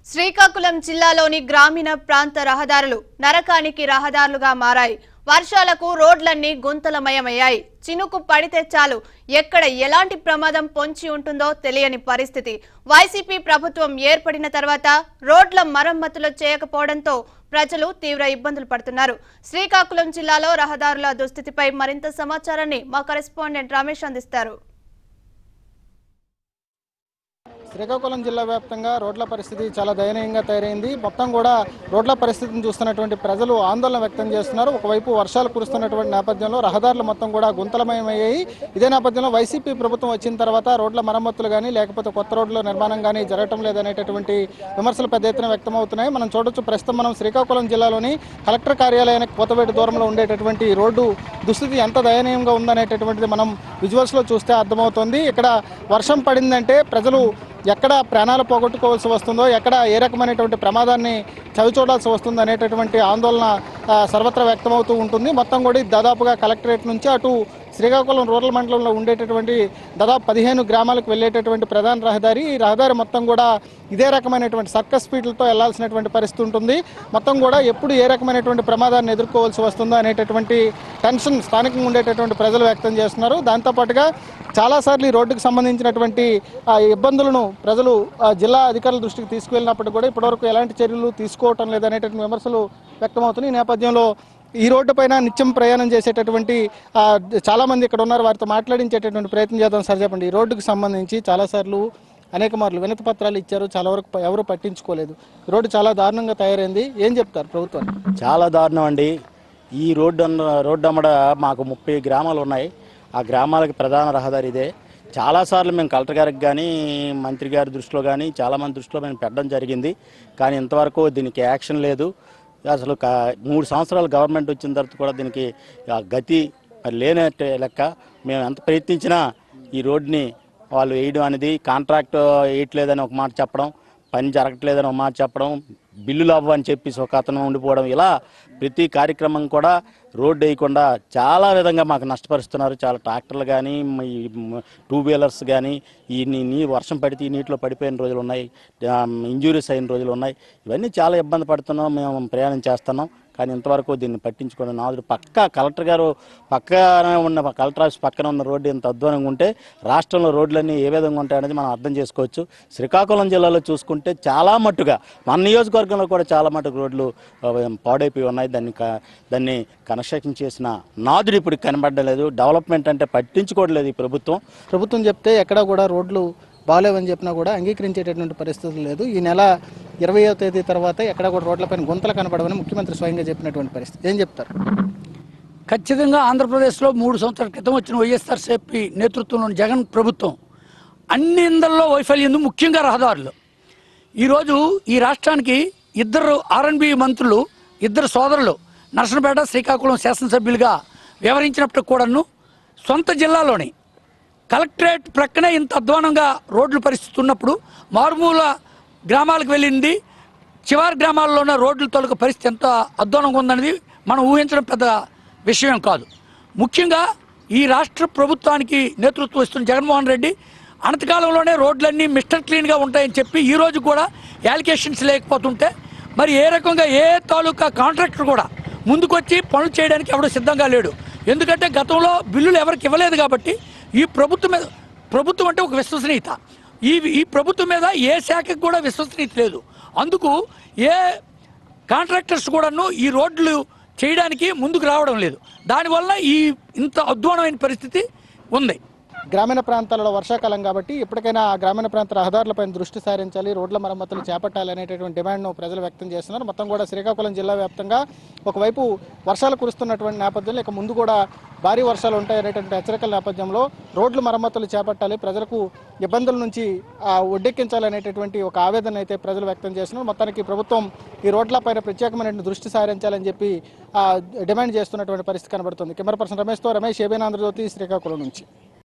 శ్రీకాకుళం జిల్లాలోని గ్రామీణ ప్రాంత రహదారులు నరకానికి రహదారులుగా మారాయి వర్షాలకు రోడ్లన్నీ గుంతలమయమయ్యాయి చినుకు పడితే చాలు ఎక్కడ ఎలాంటి ప్రమాదం పొంచి ఉంటుందో తెలియని పరిస్థితి వైసీపీ ప్రభుత్వం ఏర్పడిన తర్వాత రోడ్ల మరమ్మతులు చేయకపోవడంతో ప్రజలు తీవ్ర ఇబ్బందులు పడుతున్నారు శ్రీకాకుళం జిల్లాలో రహదారుల దుస్థితిపై మరింత సమాచారాన్ని మా కరెస్పాండెంట్ రమేష్ అందిస్తారు శ్రీకాకుళం జిల్లా వ్యాప్తంగా రోడ్ల పరిస్థితి చాలా దయనీయంగా తయారైంది మొత్తం కూడా రోడ్ల పరిస్థితిని చూస్తున్నటువంటి ప్రజలు ఆందోళన వ్యక్తం చేస్తున్నారు ఒకవైపు వర్షాలు కురుస్తున్నటువంటి నేపథ్యంలో రహదారులు మొత్తం కూడా గుంతలమయమయ్యాయి ఇదే నేపథ్యంలో వైసీపీ ప్రభుత్వం వచ్చిన తర్వాత రోడ్ల మరమ్మతులు కానీ లేకపోతే కొత్త రోడ్ల నిర్మాణం కానీ జరగటం లేదనేటటువంటి విమర్శలు పెద్ద ఎత్తున వ్యక్తమవుతున్నాయి మనం చూడొచ్చు ప్రస్తుతం మనం శ్రీకాకుళం జిల్లాలోని కలెక్టర్ కార్యాలయానికి కోతవేటు దూరంలో ఉండేటటువంటి రోడ్డు దుస్థితి ఎంత దయనీయంగా ఉందనేటటువంటిది మనం విజువల్స్లో చూస్తే అర్థమవుతుంది ఇక్కడ వర్షం పడిందంటే ప్రజలు ఎక్కడ ప్రాణాలు పోగొట్టుకోవాల్సి వస్తుందో ఎక్కడ ఏ రకమైనటువంటి ప్రమాదాన్ని చవి చూడాల్సి వస్తుందో అనేటటువంటి ఆందోళన ఆ, సర్వత్రా వ్యక్తమవుతూ ఉంటుంది మొత్తం కూడా ఇది దాదాపుగా కలెక్టరేట్ నుంచి అటు శ్రీకాకుళం రూరల్ మండలంలో ఉండేటటువంటి దాదాపు పదిహేను గ్రామాలకు వెళ్ళేటటువంటి ప్రధాన రహదారి ఈ రహదారి మొత్తం కూడా ఇదే రకమైనటువంటి సర్కస్ స్పీడ్లతో వెళ్లాల్సినటువంటి పరిస్థితి ఉంటుంది మొత్తం కూడా ఎప్పుడు ఏ రకమైనటువంటి ప్రమాదాన్ని ఎదుర్కోవాల్సి వస్తుందో అనేటటువంటి టెన్షన్ స్థానికంగా ఉండేటటువంటి ప్రజలు వ్యక్తం చేస్తున్నారు దాంతోపాటుగా చాలాసార్లు ఈ రోడ్డుకు సంబంధించినటువంటి ఆ, ఇబ్బందులను ప్రజలు ఆ, జిల్లా అధికారుల దృష్టికి తీసుకువెళ్ళినప్పటికీ కూడా ఇప్పటివరకు ఎలాంటి చర్యలు తీసుకోవటం లేదనేటటువంటి విమర్శలు వ్యక్తమవుతున్నాయి ఈ నేపథ్యంలో ఈ రోడ్డు పైన నిత్యం ప్రయాణం చేసేటటువంటి ఆ, చాలా మంది ఇక్కడ ఉన్నారు వారితో మాట్లాడించేటటువంటి ప్రయత్నం చేద్దాం సార్ చెప్పండి ఈ రోడ్డుకు సంబంధించి చాలాసార్లు అనేక మార్లు వినతి పత్రాలు ఇచ్చారు చాలా వరకు ప- ఎవరు పట్టించుకోలేదు ఈ రోడ్డు చాలా దారుణంగా తయారైంది ఏం చెప్తారు ప్రభుత్వం చాలా దారుణం అండి ఈ రోడ్డు అన్న రోడ్డు అమ్మడ మాకు ముప్పై గ్రామాలు ఉన్నాయి ఆ గ్రామాలకి ప్రధాన రహదారి ఇదే చాలాసార్లు మేము కలెక్టర్ గారికి కానీ మంత్రి గారి దృష్టిలో కానీ చాలామంది దృష్టిలో మేము పెట్టడం జరిగింది కానీ ఇంతవరకు దీనికి యాక్షన్ లేదు అసలు క- మూడు సంవత్సరాలు గవర్నమెంట్ వచ్చిన తర్వాత కూడా దీనికి ఆ గతి మరి లేనట్టే లెక్క మేము ఎంత ప్రయత్నించినా ఈ రోడ్ని వాళ్ళు వేయడం అనేది కాంట్రాక్ట్ వేయట్లేదని ఒక మాట చెప్పడం పని జరగట్లేదని ఒక మాట చెప్పడం బిల్లులు అవ్వని చెప్పేసి ఒక అతను ఉండిపోవడం ఇలా ప్రతి కార్యక్రమం కూడా రోడ్డు వేయకుండా చాలా విధంగా మాకు నష్టపరుస్తున్నారు చాలా ట్రాక్టర్లు కానీ ఈ టూ వీలర్స్ కానీ ఈ నీ నీ వర్షం పడితే ఈ నీటిలో పడిపోయిన రోజులు ఉన్నాయి ఇంజూరీస్ అయిన రోజులు ఉన్నాయి ఇవన్నీ చాలా ఇబ్బంది పడుతున్నాం మేము ప్రయాణం చేస్తున్నాం కానీ ఇంతవరకు దీన్ని పట్టించుకునే నాదుడు పక్కా కలెక్టర్ గారు పక్కనే ఉన్న కలెక్టర్ ఆఫీస్ పక్కన ఉన్న రోడ్డు ఇంత అధ్వానంగా ఉంటే రాష్ట్రంలో రోడ్లన్నీ ఏ విధంగా ఉంటాయనేది మనం అర్థం చేసుకోవచ్చు శ్రీకాకుళం జిల్లాలో చూసుకుంటే చాలా మట్టుగా మన నియోజకవర్గంలో కూడా చాలా మటుకు రోడ్లు ఆ, పాడైపోయి ఉన్నాయి దాన్ని క- దాన్ని కన్స్ట్రక్షన్ చేసిన నాదుడు ఇప్పుడు కనబడలేదు డెవలప్మెంట్ అంటే పట్టించుకోవట్లేదు ఈ ప్రభుత్వం ప్రభుత్వం చెప్తే ఎక్కడా కూడా రోడ్లు బాగాలేవని చెప్పినా కూడా అంగీకరించేటటువంటి పరిస్థితి లేదు ఈ నెల ఇరవయో తేదీ తర్వాత ఎక్కడ కూడా రోడ్లపైన గుంతలు కనపడవని ముఖ్యమంత్రి స్వయంగా చెప్పినటువంటి పరిస్థితి ఏం చెప్తారు ఖచ్చితంగా ఆంధ్రప్రదేశ్లో మూడు సంవత్సరాల క్రితం వచ్చిన వైఎస్ఆర్సీపీ నేతృత్వంలోని జగన్ ప్రభుత్వం అన్ని ఇందల్లో వైఫల్యం ఉంది, ముఖ్యంగా రహదారులు ఈరోజు ఈ రాష్ట్రానికి ఇద్దరు ఆర్ఎన్బి మంత్రులు ఇద్దరు సోదరులు నర్సనపేట శ్రీకాకుళం శాసనసభ్యులుగా వ్యవహరించినప్పుడు కూడాను సొంత జిల్లాలోని కలెక్టరేట్ ప్రక్కనే ఇంత అధ్వానంగా రోడ్ల పరిస్థితి ఉన్నప్పుడు మారుమూల గ్రామాలకు వెళ్ళింది చివరి గ్రామాల్లో ఉన్న రోడ్ల తొలగ పరిస్థితి ఎంత అధ్వానంగా ఉందనేది మనం ఊహించడం పెద్ద విషయం కాదు ముఖ్యంగా ఈ రాష్ట్ర ప్రభుత్వానికి నేతృత్వం ఇస్తున్న జగన్మోహన్ రెడ్డి అనతికాలంలోనే రోడ్లన్నీ మిస్టర్ క్లీన్గా ఉంటాయని చెప్పి ఈ రోజు కూడా యాలికేషన్స్ లేకపోతుంటే మరి ఏ రకంగా ఏ తాలూకా కాంట్రాక్టర్ కూడా ముందుకొచ్చి పనులు చేయడానికి ఎవడు సిద్ధంగా లేడు ఎందుకంటే గతంలో బిల్లులు ఎవరికి ఇవ్వలేదు కాబట్టి ఈ ప్రభుత్వం మీద ప్రభుత్వం అంటే ఒక విశ్వసనీయత ఈ ఈ ప్రభుత్వం మీద ఏ శాఖకు కూడా విశ్వసనీయత లేదు అందుకు ఏ కాంట్రాక్టర్స్ కూడాను ఈ రోడ్లు చేయడానికి ముందుకు రావడం లేదు దానివల్ల ఈ ఇంత అధ్వానమైన పరిస్థితి ఉంది గ్రామీణ ప్రాంతాలలో వర్షాకాలం కాబట్టి ఇప్పటికైనా ఆ గ్రామీణ ప్రాంత రహదారులపైన దృష్టి సారించాలి రోడ్ల మరమ్మతులు చేపట్టాలి అనేటటువంటి డిమాండ్ను ప్రజలు వ్యక్తం చేస్తున్నారు మొత్తం కూడా శ్రీకాకుళం జిల్లా వ్యాప్తంగా ఒకవైపు వర్షాలు కురుస్తున్నటువంటి నేపథ్యంలో ఇక ముందు కూడా భారీ వర్షాలు ఉంటాయి అనేటువంటి హెచ్చరికల నేపథ్యంలో రోడ్ల మరమ్మతులు చేపట్టాలి ప్రజలకు ఇబ్బందుల నుంచి ఆ, ఒడ్డెక్కించాలనేటటువంటి ఒక ఆవేదన అయితే ప్రజలు వ్యక్తం చేస్తున్నారు మొత్తానికి ప్రభుత్వం ఈ రోడ్లపైన ప్రత్యేకమైన దృష్టి సారించాలని చెప్పి ఆ, డిమాండ్ చేస్తున్నటువంటి పరిస్థితి కనబడుతుంది కెమెరా పర్సన్ రమేష్తో రమేష్ ఏబీన్ ఆంధ్రజ్యోతి శ్రీకాకుళం నుంచి